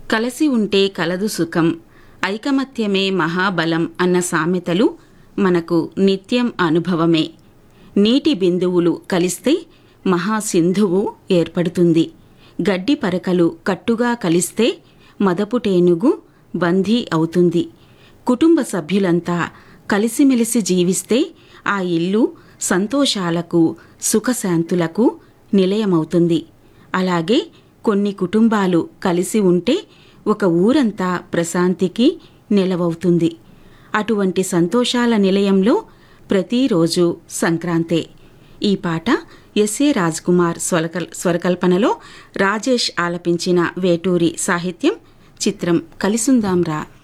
కలసి ఉంటే కలదు సుఖం ఐకమత్యమే మహాబలం అన్న సామెతలు మనకు నిత్యం అనుభవమే నీటి బిందువులు కలిస్తే మహాసింధువు ఏర్పడుతుంది గడ్డి పరకలు కట్టుగా కలిస్తే మదపుటేనుగు బందీ అవుతుంది కుటుంబ సభ్యులంతా కలిసిమెలిసి జీవిస్తే ఆ ఇల్లు సంతోషాలకు సుఖశాంతులకు నిలయమవుతుంది అలాగే కొన్ని కుటుంబాలు కలిసి ఉంటే ఒక ఊరంతా ప్రశాంతికి నెలవవుతుంది అటువంటి సంతోషాల నిలయంలో ప్రతిరోజు సంక్రాంతే ఈ పాట ఎస్ఏ కుమార్ స్వరకల్ స్వరకల్పనలో రాజేష్ ఆలపించిన వేటూరి సాహిత్యం చిత్రం కలిసుందాంరా